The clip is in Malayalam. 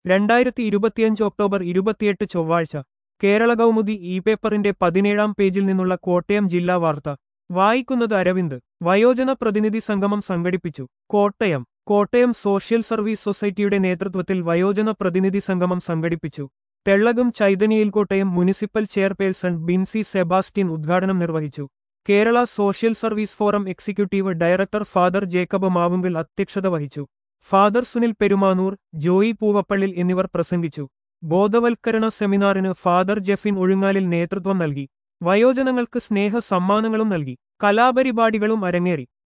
രണ്ടായിരത്തി ഇരുപത്തിയഞ്ച് ഒക്ടോബർ ഇരുപത്തിയെട്ട് ചൊവ്വാഴ്ച കേരള കൗമുദി ഇ പേപ്പറിന്റെ പതിനേഴാം പേജിൽ നിന്നുള്ള കോട്ടയം ജില്ലാ വാർത്ത വായിക്കുന്നത് അരവിന്ദ് വയോജന പ്രതിനിധി സംഗമം സംഘടിപ്പിച്ചു കോട്ടയം കോട്ടയം സോഷ്യൽ സർവീസ് സൊസൈറ്റിയുടെ നേതൃത്വത്തിൽ വയോജന പ്രതിനിധി സംഗമം സംഘടിപ്പിച്ചു തെള്ളകം ചൈതന്യയിൽ കോട്ടയം മുനിസിപ്പൽ ചെയർപേഴ്സൺ ബിൻസി സെബാസ്റ്റ്യൻ ഉദ്ഘാടനം നിർവഹിച്ചു Kerala social service forum executive director father Jacob Mavunkil അധ്യക്ഷത വഹിച്ചു ഫാദർ സുനിൽ പെരുമാനൂർ ജോയി പൂവപ്പള്ളിൽ എന്നിവർ പ്രസംഗിച്ചു ബോധവൽക്കരണ സെമിനാറിന് ഫാദർ ജെഫിൻ ഒഴുങ്ങാലിൽ നേതൃത്വം നൽകി വയോജനങ്ങൾക്ക് സ്നേഹ സമ്മാനങ്ങളും നൽകി കലാപരിപാടികളും അരങ്ങേറി